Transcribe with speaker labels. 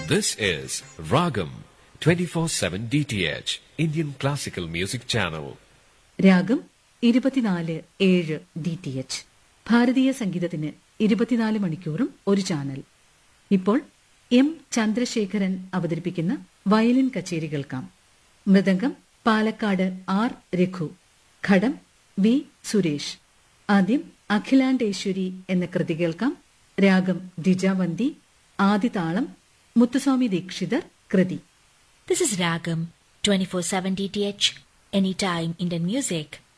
Speaker 1: This is Ragam 24/7 DTH Indian Classical Music Channel.
Speaker 2: രാഗം ഇരുപത്തിനാല് ഏഴ് ഡി ടി എച്ച് ഭാരതീയ സംഗീതത്തിന് ഇരുപത്തിനാല് മണിക്കൂറും ഒരു ചാനൽ ഇപ്പോൾ എം ചന്ദ്രശേഖരൻ അവതരിപ്പിക്കുന്ന വയലിൻ കച്ചേരി കേൾക്കാം മൃദംഗം പാലക്കാട് ആർ രഘു ഘടം വി സുരേഷ് ആദ്യം അഖിലാണ്ടേശ്വരി എന്ന കൃതി കേൾക്കാം രാഗം ദ്വിജാവന്തി ആദിതാളം മുത്തുസ്വാമി ദീക്ഷിതർ കൃതി
Speaker 3: This is Ragam 24/7 DTH Anytime Indian Music.